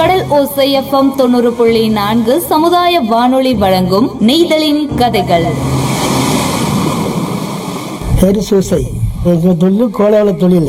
கடல் ஓசை எஃப்எம் தொண்ணூறு புள்ளி நான்கு சமுதாய வானொலி வழங்கும் நெய்தலின் கதைகள் பேர் சூசை எங்கள் தொழில் கோலாவல தொழில்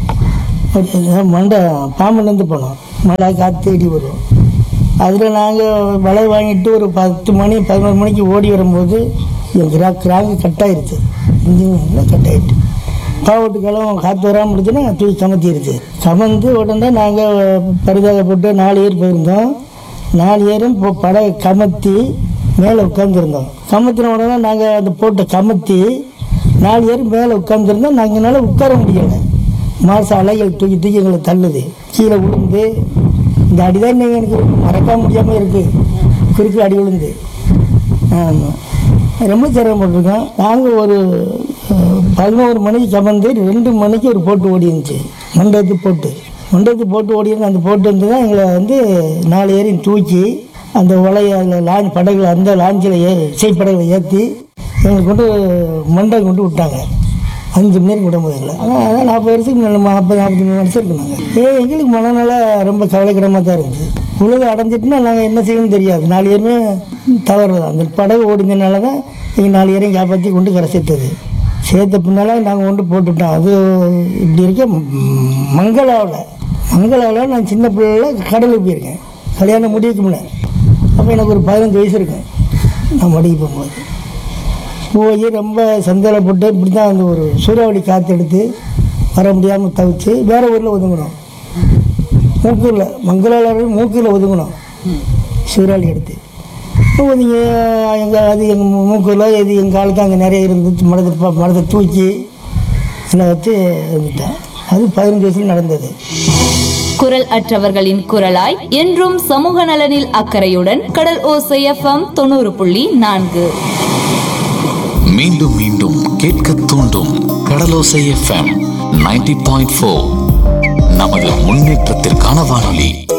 மண்டை பாம்பன்லேருந்து போனோம் மழை காற்று இடி வரும் அதில் நாங்கள் வலை வாங்கிட்டு ஒரு பத்து மணி பதினோரு மணிக்கு ஓடி வரும்போது என் கிரா கிராங்கு கட் ஆயிருச்சு இன்ஜின் கட் ஆயிட்டு பாவட்டுக்கெல்லாம் காற்று வராமல் இருந்துச்சுன்னா தூக்கி கமத்திருச்சு கமந்து உடனே நாங்கள் பரிதாக போட்டு நாலு ஏர் போயிருந்தோம் நாலு ஏரும் இப்போ படகை கமத்தி மேலே உட்காந்துருந்தோம் கமத்தின உடனே நாங்கள் அந்த போட்டை கமத்தி நாலு பேர் மேலே உட்காந்துருந்தோம் நாங்கள் என்னால் உட்கார முடியலை மாச அலைகள் தூக்கி தூக்கி எங்களை தள்ளுது கீழே விழுந்து இந்த அடிதான் நீங்கள் எனக்கு மறக்க முடியாமல் இருக்குது குறுக்கு அடி விழுந்து ஆமாம் ரொம்ப சிரமப்பட்டிருக்கோம் நாங்கள் ஒரு அஹ், பதினோரு மணிக்கு கமந்து ரெண்டு மணிக்கு ஒரு போட்டு ஓடி இருந்துச்சு மண்டபத்து போட்டு மண்டபத்து போட்டு ஓடி இருந்து அந்த போட்டு வந்து தான் எங்களை வந்து நாலு ஏரையும் தூக்கி அந்த உலைய அதில் லாஞ்ச் படகுல அந்த லாஞ்சில் ஏ இசைப்படகுல ஏற்றி எங்களை கொண்டு மண்டை கொண்டு விட்டாங்க அஞ்சு மணி நேரம் விட முடியல ஆனால் அதான் நாற்பது வருஷத்துக்கு நல்ல நாற்பது நாற்பத்தி மூணு வருஷம் இருக்கு நாங்கள் ஏ எங்களுக்கு மனநல ரொம்ப கவலைக்கிடமாக தான் இருந்துச்சு உலக அடைஞ்சிட்டுனா நாங்கள் என்ன செய்யணும்னு தெரியாது நாலு பேருமே தவறு தான் அந்த படகு ஓடினதுனால தான் எங்கள் நாலு பேரையும் காப்பாற்றி கொண்டு கரை சேர்த்தது சேர்த்த பின்னால் நாங்கள் கொண்டு போட்டுட்டோம் அது இப்படி இருக்க ம், மங்களாவில் மங்களாவில் நான் சின்ன பிள்ளைல கடலுக்கு போயிருக்கேன் கல்யாணம் முடிக்க முடியல அப்போ எனக்கு ஒரு பதினஞ்சு வயசு இருக்கேன் நான் மடிக்கு போகும்போது போய் ரொம்ப சந்தேகப்பட்டு இப்படி தான் அந்த ஒரு சூறாவளி காற்று எடுத்து வர முடியாமல் தவிச்சு வேற ஊரில் ஒதுங்கணும் மூக்கூரில் மங்களாளர்கள் மூக்கூரில் ஒதுங்கணும் சூறாவளி எடுத்து ஒதுங்க எங்கள் அது எங்கள் மூக்கூரில் இது எங்கள் ஆளுக்கு அங்கே நிறைய இருந்து மரத்தை ப- மரத்தை தூக்கி எல்லாம் வச்சு இருந்துட்டேன் அது பதினஞ்சு வயசுல நடந்தது குரல் அற்றவர்களின் குரலாய் என்றும் சமூக நலனில் அக்கறையுடன் கடல் ஓசை எஃப்எம் தொண்ணூறு புள்ளி நான்கு மீண்டும் மீண்டும் கேட்க தூண்டும் Kadalosai FM ninety point four நமது முன்னேற்றத்திற்கான வானொலி